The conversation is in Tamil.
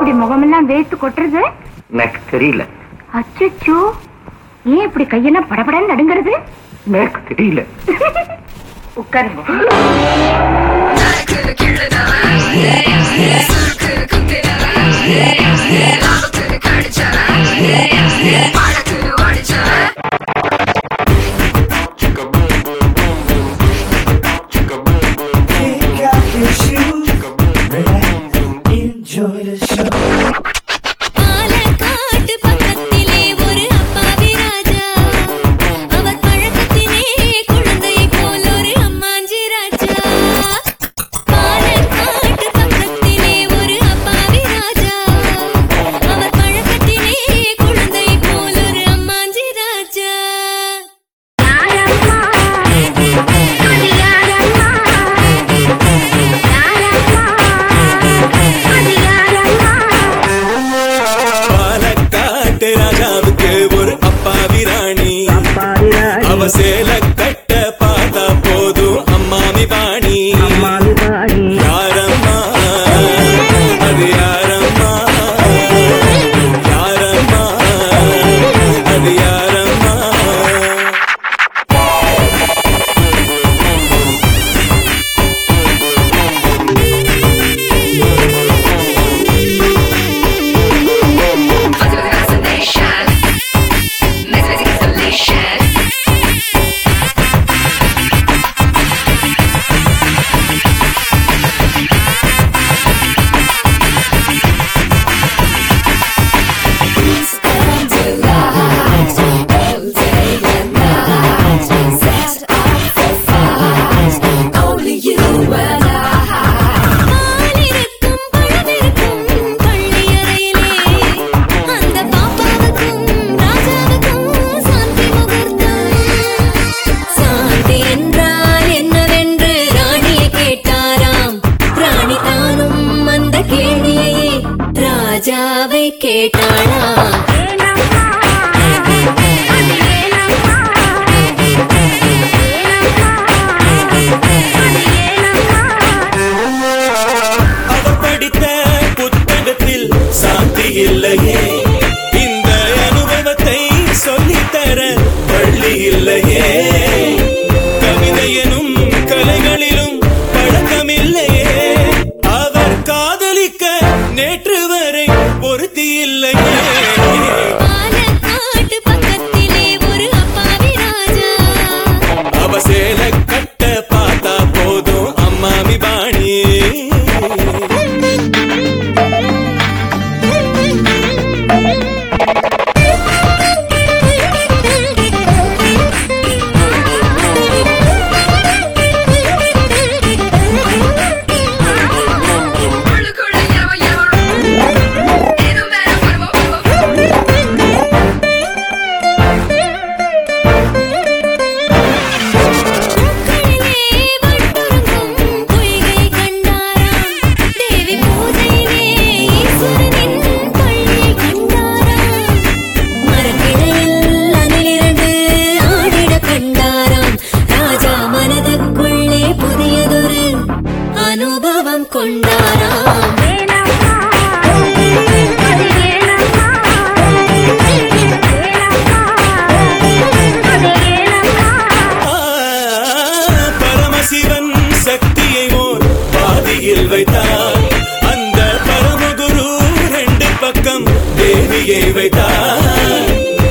இப்படி முகமெல்லாம் வேர்த்து கொட்டுறது எனக்கு தெரியல அச்சச்சோ ஏன் இப்படி கையெல்லாம் படபடன்னு நடுங்கிறது எனக்கு தெரியல உட்காருங்க Kick off your shoes, relax, enjoy the show. பாலக்காட்டு பக்கத்திலே ஒரு அப்பாவி ராஜா அவர் பழக்கத்திலே குழந்தையை போல் ஒரு அம்மாஞ்சி ராஜா பாலக்காட்டு பக்கத்திலே ஒரு அப்பாவி ராஜா அவர் பழக்கத்திலே குழந்தையை போல் ஒரு அம்மாஞ்சி ராஜா யாரம்மா அது யாரம்மா பாலக்காட்டு ராஜாவுக்கு ஒரு அப்பாவி ராணி அவ சேல கட்ட பார்த்தா போதும் அம்மாமி பாணி யாரம்மா அது யாரம்மா யாரம்மா அது யாரம்மா பாலிருக்கும் பழமிருக்கும் பள்ளியறையிலே அந்த பாப்பாவுக்கும் ராஜாவுக்கும் சாந்தி முகூர்த்தம் சாந்தி என்றால் என்னவென்று ராணியை கேட்டாராம் ராணி தானும் அந்த கேள்வியையே ராஜாவை கேட்டாளாம் அவர் படித்த புத்தகத்தில் சாந்தி இல்லையே இந்த அனுபவத்தை சொல்லித்தர பள்ளி இல்லையே கவிதை எனும் கலைகளிலும் பழக்கமில்லையே அவர் காதலிக்க நேற்று வரை பொருத்தி இல்லையே பாலக்காட்டு பக்கத்திலே ஒரு அப்பாவி ராஜா அவ சேல கட்ட பார்த்தா போதும் அம்மாமி பாணி பூக்களிலே வண்டுறங்கும் பொய்கை கண்டாராம் தேவி பூஜையிலே ஈஸ்வரனின் பள்ளியை கண்டாராம் மரக்கிளையில் அணிலிரண்டு ஆடிட கண்டாராம் ராஜா மனதுக்குள்ளே புதியதொரு அனுபவம் கொண்டாராம் ஆ, பரமசிவன் சக்தியை ஓர் பாதியில் வைத்தார் அந்த பரமகுரு ரெண்டு பக்கம் தேவியை வைத்தார்